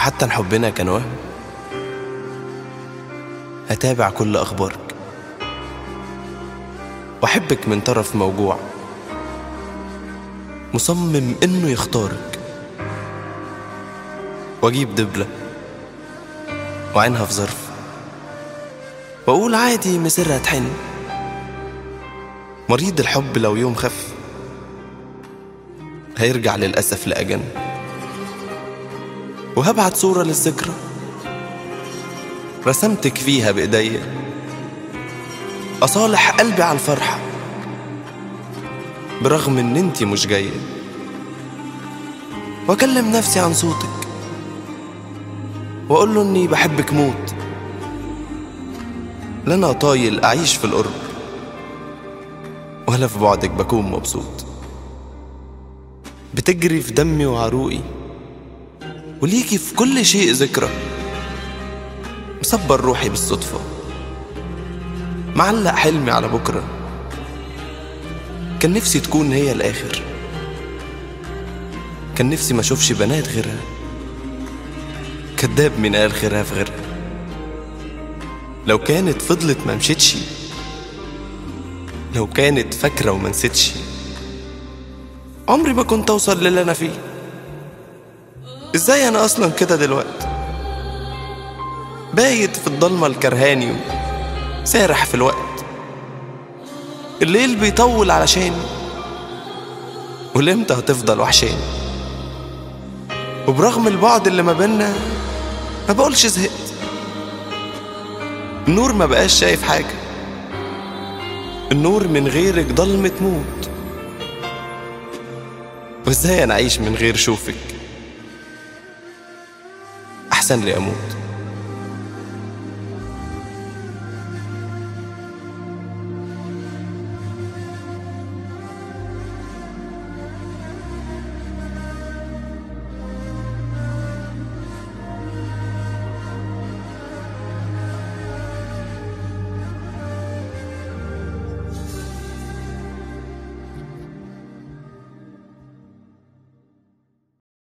وحتى إن حبنا كان وهم هتابع كل أخبارك وأحبك من طرف موجوع مصمم إنه يختارك وأجيب دبلة وعينها في ظرف وأقول عادي مسرها تحن مريض الحب لو يوم خف هيرجع للأسف لأجن وهبعت صورة للذكرى رسمتك فيها بإيديا أصالح قلبي على الفرحة برغم إن انتي مش جاية وأكلم نفسي عن صوتك وأقول له إني بحبك موت لا أنا طايل أعيش في القرب ولا في بعدك بكون مبسوط بتجري في دمي وعروقي وليكي في كل شيء ذكرى مصبر روحي بالصدفة معلق حلمي على بكرة كان نفسي تكون هي الآخر كان نفسي ما اشوفش بنات غيرها كداب من قال خيرها في غيرها لو كانت فضلت ما مشيتش لو كانت فاكرة وما نسيتش عمري ما كنت اوصل للي انا فيه ازاي انا اصلا كده دلوقتي بايت في الضلمة الكرهاني سارح في الوقت الليل بيطول علشاني ولمتى هتفضل وحشاني وبرغم البعد اللي ما بينا ما بقولش زهقت النور ما بقاش شايف حاجة النور من غيرك ضلمة موت وازاي انا اعيش من غير شوفك احسن لي اموت